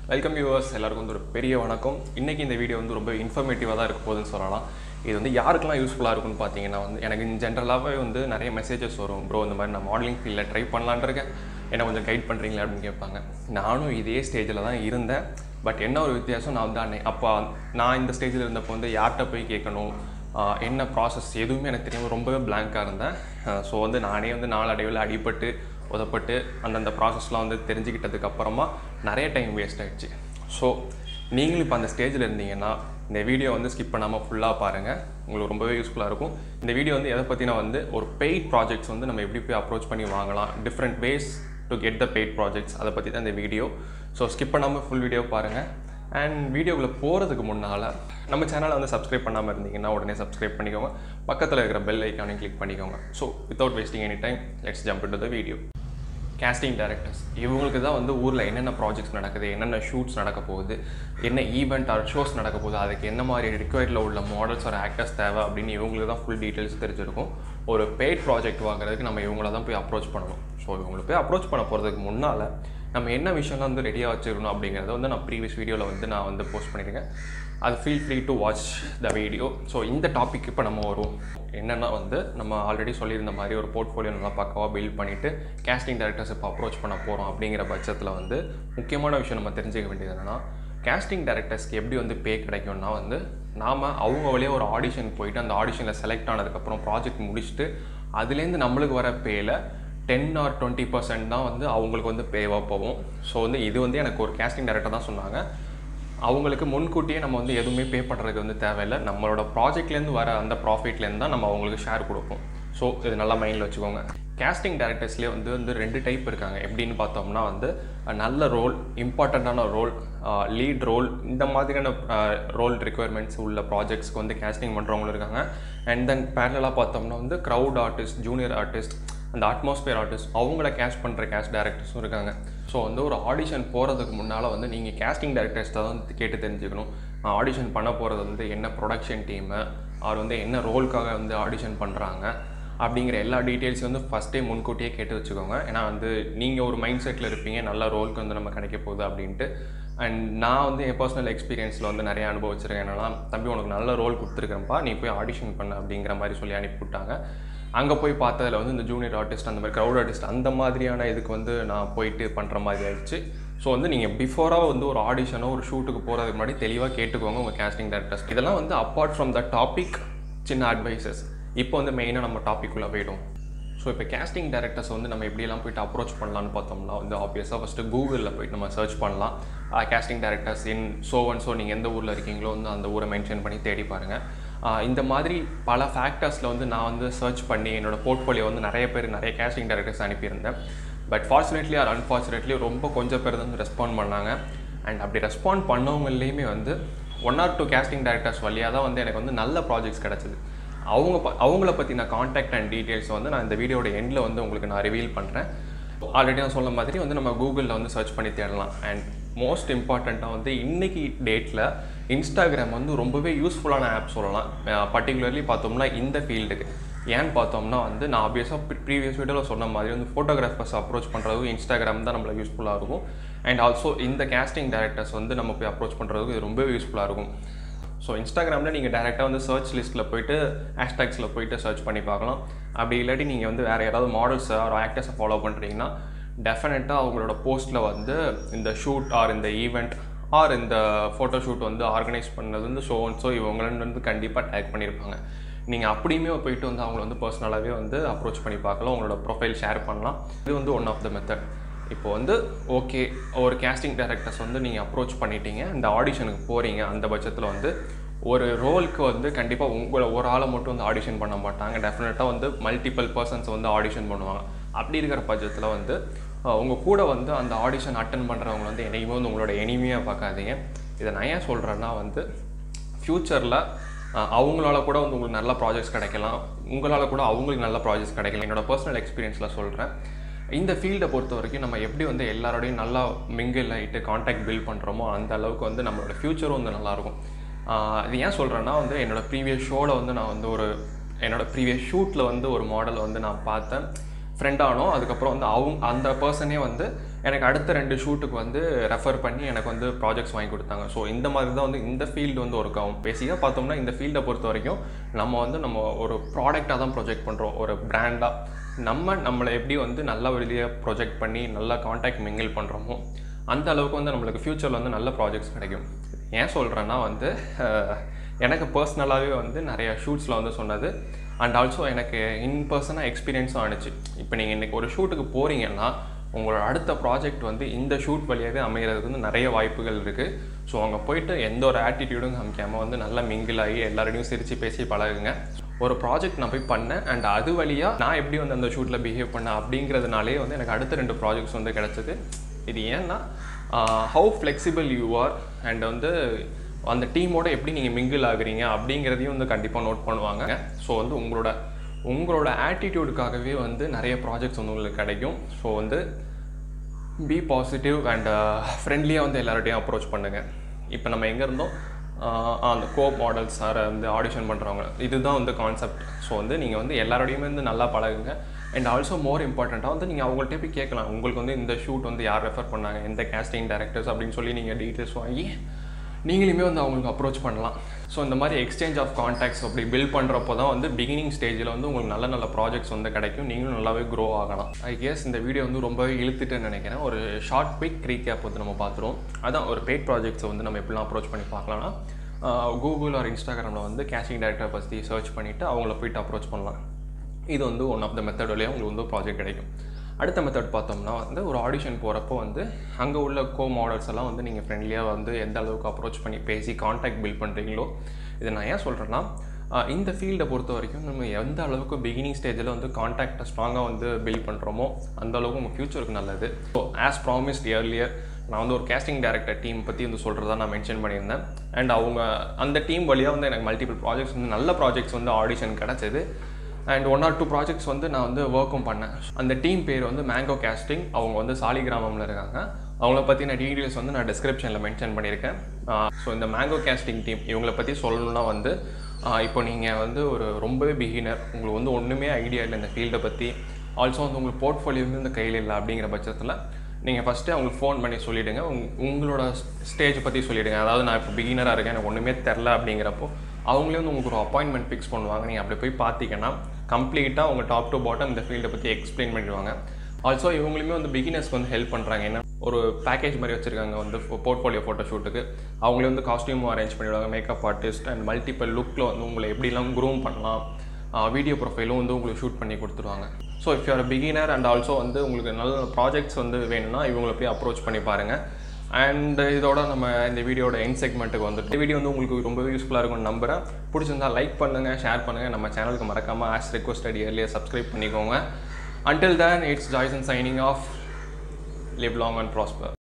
welcome viewers எல்லாருக்கும் வந்து ஒரு பெரிய வணக்கம் இன்றைக்கி இந்த வீடியோ வந்து ரொம்ப இன்ஃபர்மேட்டிவாக தான் இருக்க போகுதுன்னு சொல்லலாம் இது வந்து யாருக்கெல்லாம் யூஸ்ஃபுல்லாக இருக்கும்னு பார்த்தீங்கன்னா வந்து எனக்கு ஜென்ரலாகவே வந்து நிறைய மெசேஜஸ் வரும் ப்ரோ இந்த மாதிரி நான் மாடலிங் ஃபீல்டில் ட்ரை பண்ணலான் இருக்கேன் என்ன கொஞ்சம் கைட் பண்ணுறீங்களா அப்படின்னு கேட்பாங்க நானும் இதே ஸ்டேஜில் தான் இருந்தேன் பட் என்ன ஒரு வித்தியாசம் நான் வந்து அன்னை அப்போ நான் இந்த ஸ்டேஜில் இருந்தப்போ வந்து யார்கிட்ட போய் கேட்கணும் ஆஹ் என்ன ப்ராசஸ் எதுவுமே எனக்கு தெரியாமல் ரொம்பவே blank-ஆ இருந்தேன் ஸோ வந்து நானே வந்து நாளடைவில் அடிபட்டு உதப்பட்டு அந்தந்த ப்ராசஸ்லாம் வந்து தெரிஞ்சுக்கிட்டதுக்கு அப்புறமா நிறைய டைம் வேஸ்ட் ஆயிடுச்சு ஸோ நீங்களும் இப்போ அந்த ஸ்டேஜில் இருந்தீங்கன்னா இந்த வீடியோ வந்து ஸ்கிப் பண்ணாமல் ஃபுல்லாக பாருங்கள் உங்களுக்கு ரொம்பவே யூஸ்ஃபுல்லாக இருக்கும் இந்த வீடியோ வந்து எதை பற்றினா வந்து ஒரு பெய்ட் ப்ராஜெக்ட்ஸ் வந்து நம்ம எப்படி போய் அப்ரோச் பண்ணி வாங்கலாம் different ways to get the paid projects அதை பற்றி தான் இந்த வீடியோ ஸோ ஸ்கிப் பண்ணாமல் ஃபுல் வீடியோ பாருங்கள் அண்ட் வீடியோக்குள்ளே போகிறதுக்கு முன்னால் நம்ம சேனலை வந்து சப்ஸ்கிரைப் பண்ணாமல் இருந்தீங்கன்னா உடனே சப்ஸ்கிரைப் பண்ணிக்கோங்க பக்கத்தில் இருக்கிற பெல் ஐக்கானையும் கிளிக் பண்ணிக்கோங்க so without wasting any time let's jump into the video casting directors இவங்களுக்கு தான் வந்து ஊரில் என்னென்ன ப்ராஜெக்ட்ஸ் நடக்குது என்னென்ன ஷூட்ஸ் நடக்க போகுது என்ன ஈவெண்ட் ஆர் ஷோஸ் நடக்க போகுது அதுக்கு என்ன மாதிரி ரிக்வயர்டில் உள்ள மாடல்ஸ் ஆர் ஆக்டர்ஸ் தேவை அப்படின்னு இவங்களுக்கு தான் ஃபுல் டீட்டெயில்ஸ் தெரிஞ்சிருக்கும் ஒரு பெய்ட் ப்ராஜெக்ட் வாங்குறதுக்கு நம்ம இவங்கள தான் போய் அப்ரோச் பண்ணணும் ஸோ இவங்களை போய் அப்ரோச் பண்ண போகிறதுக்கு முன்னால் நம்ம என்ன விஷயம்லாம் வந்து ரெடியாக வச்சுக்கணும் அப்படிங்கிறத வந்து நான் ப்ரீவியஸ் வீடியோவில் வந்து நான் வந்து போஸ்ட் பண்ணியிருக்கேன் அது feel free to watch the video so இந்த டாபிக் இப்போ நம்ம வருவோம் என்னென்னா வந்து நம்ம ஆல்ரெடி சொல்லியிருந்த மாதிரி ஒரு போர்ட்ஃபோலியோ நல்லா பக்காவாக பில்ட் பண்ணிவிட்டு கேஸ்டிங் டேரக்டர்ஸ் இப்போ அப்ரோச் பண்ண போகிறோம் அப்படிங்கிற பட்சத்தில் வந்து முக்கியமான விஷயம் நம்ம தெரிஞ்சுக்க வேண்டியது என்னென்னா கேஸ்டிங் டேரக்டர்ஸ்க்கு எப்படி வந்து பே கிடைக்கும்னா வந்து நாம் அவங்க வழியாக ஒரு ஆடிஷன் போயிட்டு அந்த ஆடிஷனில் செலக்ட் ஆனதுக்கப்புறம் ப்ராஜெக்ட் முடிச்சுட்டு அதுலேருந்து நம்மளுக்கு வர பேயில் டென் ஆர் டுவெண்ட்டி பர்சன்ட் தான் வந்து அவங்களுக்கு வந்து பேவாக போகும் ஸோ வந்து இது வந்து எனக்கு ஒரு கேஸ்டிங் டேரக்டர் தான் சொன்னாங்க அவங்களுக்கு முன்கூட்டியே நம்ம வந்து எதுவுமே பே பண்ணுறதுக்கு வந்து தேவையில்லை நம்மளோட ப்ராஜெக்ட்லேருந்து வர அந்த ப்ராஃபிட்லேருந்து தான் நம்ம அவங்களுக்கு ஷேர் கொடுப்போம் ஸோ இது நல்லா மைண்டில் வச்சுக்கோங்க கேஸ்டிங் டேரக்டர்ஸ்லேயே வந்து வந்து ரெண்டு டைப் இருக்காங்க எப்படின்னு பார்த்தோம்னா வந்து நல்ல ரோல் இம்பார்ட்டண்ட்டான ரோல் லீட் ரோல் இந்த மாதிரியான ரோல் ரெக்குயர்மெண்ட்ஸ் உள்ள ப்ராஜெக்ட்ஸ்க்கு வந்து கேஸ்டிங் பண்ணுறவங்களும் இருக்காங்க அண்ட் தென் பேரலாக பார்த்தோம்னா வந்து க்ரௌட் ஆர்டிஸ்ட் ஜூனியர் ஆர்டிஸ்ட் அந்த அட்மாஸ்பியர் ஆர்டிஸ்ட் அவங்கள கேஷ் பண்ணுற கேஷ் டேரக்டர்ஸும் இருக்காங்க ஸோ வந்து ஒரு ஆடிஷன் போகிறதுக்கு முன்னால் வந்து நீங்கள் கேஸ்டிங் டேரக்டர்ஸ்ட்டை தான் வந்து கேட்டு தெரிஞ்சுக்கணும் ஆடிஷன் பண்ண போகிறது வந்து என்ன ப்ரொடக்ஷன் டீமு அவர் வந்து என்ன ரோலுக்காக வந்து ஆடிஷன் பண்ணுறாங்க அப்படிங்கிற எல்லா டீட்டெயில்ஸையும் வந்து ஃபஸ்ட்டே முன்கூட்டியே கேட்டு வச்சுக்கோங்க ஏன்னா வந்து நீங்கள் ஒரு மைண்ட் செட்டில் இருப்பீங்க நல்ல ரோலுக்கு வந்து நம்ம கிடைக்க போகுது அப்படின்ட்டு அண்ட் நான் வந்து என் பர்சனல் எக்ஸ்பீரியன்ஸில் வந்து நிறைய அனுபவிச்சிருக்கேன் என்னன்னா தம்பி உனக்கு நல்ல ரோல் கொடுத்துருக்கேன்ப்பா நீ போய் ஆடிஷன் பண்ண அப்படிங்கிற மாதிரி சொல்லி அனுப்பிவிட்டாங்க அங்கே போய் பார்த்ததில் வந்து இந்த ஜூனியர் ஆர்டிஸ்ட் அந்த மாதிரி க்ரௌட் ஆர்டிஸ்ட் அந்த மாதிரியான இதுக்கு வந்து நான் போயிட்டு பண்ணுற மாதிரி ஆயிடுச்சு ஸோ வந்து நீங்கள் பிஃபோராக வந்து ஒரு ஆடிஷனோ ஒரு ஷூட்டுக்கு போகிறதுக்கு முன்னாடி தெளிவாக கேட்டுக்கோங்க உங்கள் கேஸ்டிங் டேரக்டர்ஸ் இதெல்லாம் வந்து அப்பார்ட் ஃப்ரம் த டாபிக் சின்ன அட்வைசஸ் இப்போ வந்து மெயினாக நம்ம டாபிக் உள்ள போயிடும் ஸோ இப்போ கேஸ்டிங் டேரக்டர்ஸ் வந்து நம்ம எப்படியெல்லாம் போயிட்டு அப்ரோச் பண்ணலான்னு பார்த்தோம்னா வந்து ஆப்வியஸாக ஃபஸ்ட்டு கூகுளில் போயிட்டு நம்ம சர்ச் பண்ணலாம் casting directors in so one so நீங்கள் எந்த ஊரில் இருக்கீங்களோ வந்து அந்த ஊரை மென்ஷன் பண்ணி தேடி பாருங்கள் ஆஹ் இந்த மாதிரி பல ஃபேக்டர்ஸில் வந்து நான் வந்து சர்ச் பண்ணி என்னோடய போர்ட்ஃபோலியோ வந்து நிறைய பேர் நிறைய கேஸ்டிங் டேரக்டர்ஸ் அனுப்பியிருந்தேன் பட் ஃபார்ச்சுனேட்லி ஆர் அன்ஃபார்ச்சுனேட்லி ரொம்ப கொஞ்சம் பேர் வந்து ரெஸ்பாண்ட் பண்ணாங்க அண்ட் அப்படி ரெஸ்பாண்ட் பண்ணவங்களையுமே வந்து one or two casting directors வழியாக தான் வந்து எனக்கு வந்து நல்ல ப்ராஜெக்ட்ஸ் கிடச்சிது அவங்க ப அவங்கள பற்றின காண்டாக்ட் அண்ட் டீட்டெயில்ஸ் வந்து நான் இந்த வீடியோட எண்டில் வந்து உங்களுக்கு நான் ரிவீல் பண்ணுறேன் ஆல்ரெடி நான் சொன்ன மாதிரி வந்து நம்ம கூகுளில் வந்து சர்ச் பண்ணி தேடலாம் அண்ட் மோஸ்ட் இம்பார்ட்டண்ட்டாக வந்து இன்றைக்கி டேட்டில் இன்ஸ்டாகிராம் வந்து ரொம்பவே யூஸ்ஃபுல்லான ஆப் சொல்லலாம் பர்டிகுலர்லி பார்த்தோம்னா இந்த ஃபீல்டுக்கு ஏன்னு பார்த்தோம்னா வந்து நான் ஆப்வியஸாக ப்ரீவியஸ் வீடியோவில் சொன்ன மாதிரி வந்து ஃபோட்டோகிராஃபர்ஸ் அப்ரோச் பண்ணுறதுக்கு இன்ஸ்டாகிராம் தான் நம்மளுக்கு யூஸ்ஃபுல்லாக இருக்கும் அண்ட் ஆல்சோ இந்த கேஸ்டிங் டேரக்டர்ஸ் வந்து நம்ம போய் அப்ரோச் பண்ணுறதுக்கு இது ரொம்பவே யூஸ்ஃபுல்லாக இருக்கும் ஸோ இன்ஸ்டாகிராமில் நீங்கள் டேரெக்டாக வந்து சர்ச் லிஸ்ட்டில் போயிட்டு ஹேஷ்டேக்ஸில் போயிட்டு சர்ச் பண்ணி பார்க்கலாம் அப்படி இல்லாட்டி நீங்கள் வந்து வேறு யாராவது மாடல்ஸை ஒரு ஆக்டர்ஸை ஃபாலோ பண்ணுறீங்கன்னா டெஃபினட்டாக அவங்களோட போஸ்ட்டில் வந்து இந்த ஷூட் ஆர் இந்த ஈவெண்ட் ஆர் இந்த ஃபோட்டோ ஷூட் வந்து ஆர்கனைஸ் பண்ணது வந்து ஷோ அண்ட் ஸோ இவங்களன்னு வந்து கண்டிப்பாக டேக் பண்ணியிருப்பாங்க நீங்கள் அப்படியுமே போயிட்டு வந்து அவங்கள வந்து பர்சனலாகவே வந்து அப்ரோச் பண்ணி பார்க்கலாம் உங்களோட ப்ரொஃபைல் ஷேர் பண்ணலாம் இது வந்து ஒன் ஆஃப் த மெத்தட் இப்போ வந்து ஓகே ஒரு கேஸ்டிங் டைரக்டர்ஸ் வந்து நீங்கள் அப்ரோச் பண்ணிட்டீங்க இந்த ஆடிஷனுக்கு போகிறீங்க அந்த பட்சத்தில் வந்து ஒரு ரோலுக்கு வந்து கண்டிப்பாக உங்களை ஒரு ஆளை மட்டும் வந்து ஆடிஷன் பண்ண மாட்டாங்க டெஃபினட்டாக வந்து மல்டிபிள் பர்சன்ஸ் வந்து ஆடிஷன் பண்ணுவாங்க அப்படி இருக்கிற பட்சத்தில் வந்து உங்கள் கூட வந்து அந்த ஆடிஷன் அட்டன் பண்ணுறவங்க வந்து என்னைக்குமே வந்து உங்களோட எனிமையாக பார்க்காதீங்க இதை நான் ஏன் சொல்கிறேன்னா வந்து ஃப்யூச்சரில் அவங்களால கூட வந்து உங்களுக்கு நல்ல ப்ராஜெக்ட்ஸ் கிடைக்கலாம் உங்களால் கூட அவங்களுக்கு நல்ல ப்ராஜெக்ட்ஸ் கிடைக்கலாம் என்னோட பர்சனல் எக்ஸ்பீரியன்ஸில் சொல்கிறேன் இந்த ஃபீல்டை பொறுத்த வரைக்கும் நம்ம எப்படி வந்து எல்லாரோடையும் நல்லா மிங்கிள் ஆகிட்டு காண்டாக்ட் பில்ட் பண்ணுறோமோ அந்த அளவுக்கு வந்து நம்மளோட ஃப்யூச்சரும் வந்து நல்லாயிருக்கும் இது ஏன் சொல்கிறேன்னா வந்து என்னோடய ப்ரீவியஸ் ஷோவில் வந்து நான் வந்து ஒரு என்னோடய ப்ரீவியஸ் ஷூட்டில் வந்து ஒரு மாடல் வந்து நான் பார்த்தேன் ஃப்ரெண்ட் ஆனோம் அதுக்கப்புறம் வந்து அவங்க அந்த பர்சனே வந்து எனக்கு அடுத்த ரெண்டு ஷூட்டுக்கு வந்து ரெஃபர் பண்ணி எனக்கு வந்து ப்ராஜெக்ட்ஸ் வாங்கி கொடுத்தாங்க ஸோ இந்த மாதிரி தான் வந்து இந்த ஃபீல்டு வந்து ஒர்க் ஆகும் பேசிக்காக பார்த்தோம்னா இந்த ஃபீல்டை பொறுத்த வரைக்கும் நம்ம வந்து நம்ம ஒரு ப்ராடக்டாக தான் ப்ரொஜெக்ட் பண்ணுறோம் ஒரு பிராண்டாக நம்ம நம்மளை எப்படி வந்து நல்ல வழியாக ப்ரொஜெக்ட் பண்ணி நல்லா காண்டாக்ட் மிங்கிள் பண்ணுறோமோ அந்த அளவுக்கு வந்து நம்மளுக்கு ஃப்யூச்சரில் வந்து நல்ல ப்ராஜெக்ட்ஸ் கிடைக்கும் ஏன் சொல்கிறேன்னா வந்து அஹ், எனக்கு பர்சனலாகவே வந்து நிறைய ஷூட்ஸில் வந்து சொன்னது அண்ட் ஆல்சோ எனக்கு இன் பர்சனாக எக்ஸ்பீரியன்ஸும் ஆனிச்சு இப்போ நீங்கள் இன்றைக்கி ஒரு ஷூட்டுக்கு போகிறீங்கன்னா உங்களோட அடுத்த ப்ராஜெக்ட் வந்து இந்த ஷூட் வழியாகவே அமைகிறதுக்கு வந்து நிறைய வாய்ப்புகள் இருக்குது ஸோ அங்கே போயிட்டு எந்த ஒரு ஆட்டிடியூடும் காமிக்காமல் வந்து நல்லா மிங்கிள் ஆகி எல்லாரோடையும் சிரித்து பேசி பழகுங்க ஒரு ப்ராஜெக்ட் நான் போய் பண்ணேன் அண்ட் அது வழியாக நான் எப்படி வந்து அந்த ஷூட்டில் பிஹேவ் பண்ணேன் அப்படிங்கிறதுனாலே வந்து எனக்கு அடுத்த ரெண்டு ப்ராஜெக்ட்ஸ் வந்து கிடச்சிது இது ஏன்னா how flexible you are and வந்து அந்த டீமோட எப்படி நீங்கள் மிங்கிள் ஆகுறீங்க அப்படிங்கிறதையும் வந்து கண்டிப்பாக நோட் பண்ணுவாங்க ஸோ வந்து உங்களோட உங்களோட ஆட்டிடியூடுக்காகவே வந்து நிறைய ப்ராஜெக்ட்ஸ் வந்து உங்களுக்கு கிடைக்கும் ஸோ வந்து பி பாசிட்டிவ் அண்ட் ஃப்ரெண்ட்லியாக வந்து எல்லார்ட்டையும் அப்ரோச் பண்ணுங்கள் இப்போ நம்ம எங்கே இருந்தோம் ஆஹ் அந்த கோப் மாடல்ஸ் சாரை வந்து ஆடிஷன் பண்ணுறவங்க இதுதான் வந்து கான்செப்ட் ஸோ வந்து நீங்கள் வந்து எல்லாரோடையுமே வந்து நல்லா பழகுங்க அண்ட் ஆல்சோ மோர் இம்பார்ட்டண்ட்டாக வந்து நீங்கள் அவங்கள்ட்ட போய் கேட்கலாம் உங்களுக்கு வந்து இந்த ஷூட் வந்து யார் ரெஃபர் பண்ணாங்க எந்த கேஸ்டிங் டேரக்டர்ஸ் அப்படின்னு சொல்லி நீங்கள் டீட்டெயில்ஸ் வாங்கி நீங்களுமே வந்து அவங்களுக்கு அப்ரோச் பண்ணலாம் ஸோ இந்த மாதிரி எக்ஸ்சேஞ்ச் ஆஃப் கான்டாக்ட்ஸ் அப்படி பில்ட் பண்ணுறப்போ தான் வந்து பிகினிங் ஸ்டேஜில் வந்து உங்களுக்கு நல்ல நல்ல ப்ராஜெக்ட்ஸ் வந்து கிடைக்கும் நீங்களும் நல்லாவே க்ரோ ஆகலாம் ஐ கெஸ் இந்த வீடியோ வந்து ரொம்பவே இழுத்துட்டுன்னு நினைக்கிறேன் ஒரு ஷார்ட் குவிக் ரீகேப் வந்து நம்ம பார்த்துருவோம் அதான் ஒரு பெய்ட் ப்ராஜெக்ட்ஸை வந்து நம்ம எப்படிலாம் அப்ரோச் பண்ணி பார்க்கலாம்னா கூகுள் ஆர் இன்ஸ்டாகிராமில் வந்து கேஷிங் டேரக்டரை பற்றி சர்ச் பண்ணிவிட்டு அவங்கள போயிட்டு அப்ரோச் பண்ணலாம் இது வந்து ஒன் ஆஃப் த மெத்தட் வழியாக உங்களுக்கு வந்து ப்ராஜெக்ட் கிடைக்கும் அடுத்த மெத்தட் பார்த்தோம்னா வந்து ஒரு ஆடிஷன் போகிறப்போ வந்து அங்கே உள்ள கோ மாடல்ஸ் எல்லாம் வந்து நீங்கள் ஃப்ரெண்ட்லியாக வந்து எந்த அளவுக்கு அப்ரோச் பண்ணி பேசி காண்டாக்ட் பில்ட் பண்ணுறீங்களோ இதை நான் ஏன் சொல்கிறேன்னா ஆஹ் இந்த ஃபீல்டை பொறுத்த வரைக்கும் நம்ம எந்த அளவுக்கு பிகினிங் ஸ்டேஜில் வந்து காண்டாக்டை ஸ்ட்ராங்காக வந்து பில்ட் பண்ணுறோமோ அந்த அளவுக்கு உங்கள் ஃப்யூச்சருக்கு நல்லது ஸோ ஆஸ் ப்ராமிஸ்ட் இயர்லியர் நான் வந்து ஒரு கேஸ்டிங் டேரக்டர் டீம் பற்றி வந்து சொல்கிறதா நான் மென்ஷன் பண்ணியிருந்தேன் அண்ட் அவங்க அந்த டீம் வழியாக வந்து எனக்கு மல்டிபிள் ப்ராஜெக்ட்ஸ் வந்து நல்ல ப்ராஜெக்ட்ஸ் வந்து ஆடிஷன் கிடச்சிது and one or two projects வந்து நான் வந்து ஒர்க்கும் பண்ணேன் அந்த டீம் பேர் வந்து மேங்கோ கேஸ்டிங் அவங்க வந்து சாலிகிராமம்ல இருக்காங்க அவங்கள பற்றின டீட்டெயில்ஸ் வந்து நான் டிஸ்கிரிப்ஷனில் மென்ஷன் பண்ணியிருக்கேன் ஸோ இந்த மேங்கோ கேஸ்டிங் டீம் இவங்கள பற்றி சொல்லணும்னா வந்து ஆஹ் இப்போ நீங்கள் வந்து ஒரு ரொம்பவே பிகினர் உங்களுக்கு வந்து ஒன்றுமே ஐடியா இல்லை இந்த ஃபீல்டை பற்றி ஆல்சோ வந்து உங்களுக்கு போர்ட்ஃபோலியோ வந்து இந்த கையில் இல்லை அப்படிங்கிற பட்சத்தில் நீங்கள் ஃபஸ்ட்டு அவங்களுக்கு ஃபோன் பண்ணி சொல்லிவிடுங்க உங் உங்களோட ஸ்டேஜ் பற்றி சொல்லிவிடுங்க அதாவது நான் இப்போ பிகினராக இருக்கேன் எனக்கு ஒன்றுமே தெரில அப்படிங்கிறப்போ அவங்களே வந்து உங்களுக்கு ஒரு அப்பாயின்மெண்ட் ஃபிக்ஸ் பண்ணுவாங்க நீங்கள் அப்படி போய் பார்த்தீங்கன்னா கம்ப்ளீட்டாக அவங்க டாப் டு பாட்டம் இந்த ஃபீல்டை பற்றி எக்ஸ்பிளைன் பண்ணிடுவாங்க ஆல்சோ இவங்களுமே வந்து பிகினர்ஸ்க்கு வந்து ஹெல்ப் பண்ணுறாங்க என்ன ஒரு பேக்கேஜ் மாதிரி வச்சுருக்காங்க வந்து போர்ட்ஃபோலியோ ஃபோட்டோ ஷூட்டுக்கு அவங்களே வந்து காஸ்டியூமும் அரேஞ்ச் பண்ணிவிடுவாங்க மேக்கப் ஆர்டிஸ்ட் அண்ட் மல்டிபிள் லுக்கில் வந்து உங்களை எப்படிலாம் க்ரூம் பண்ணலாம் வீடியோ ப்ரொஃபைலும் வந்து உங்களுக்கு ஷூட் பண்ணி கொடுத்துருவாங்க so if you are beginner and also வந்து உங்களுக்கு நல்ல ப்ராஜெக்ட்ஸ் வந்து வேணும்னா இவங்களை போய் அப்ரோச் பண்ணி பாருங்கள் அண்ட் இதோட நம்ம இந்த வீடியோட என் செக்மெண்ட்டுக்கு வந்துட்டு இந்த வீடியோ வந்து உங்களுக்கு ரொம்பவே யூஸ்ஃபுல்லாக இருக்கும்னு நம்புறேன் பிடிச்சிருந்தா லைக் பண்ணுங்கள் ஷேர் பண்ணுங்கள் நம்ம சேனலுக்கு மறக்காமல் ஆஸ் ரெக்வஸ்டட் இயர்லியாக சப்ஸ்கிரைப் பண்ணிக்கோங்க until then it's Jason signing off live long and prosper